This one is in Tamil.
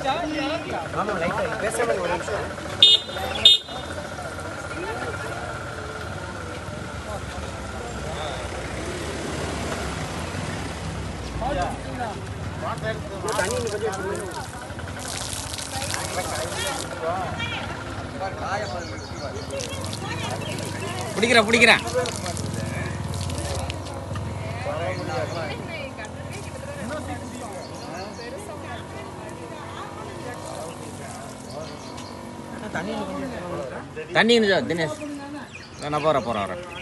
ஆமாம் லைட்டாக பேசாம ஒரு நிமிஷம் தண்ணி இன்னும் கொஞ்சம் எடுத்துக்கணும். பிடிக்கிறேன் பிடிக்கிறேன் தண்ணி இன்னும் கொஞ்சம் எடுத்துக்கணும். தண்ணி கொஞ்சம் தினேஷ் நான் போகிறேன் போகிறேன் வரேன்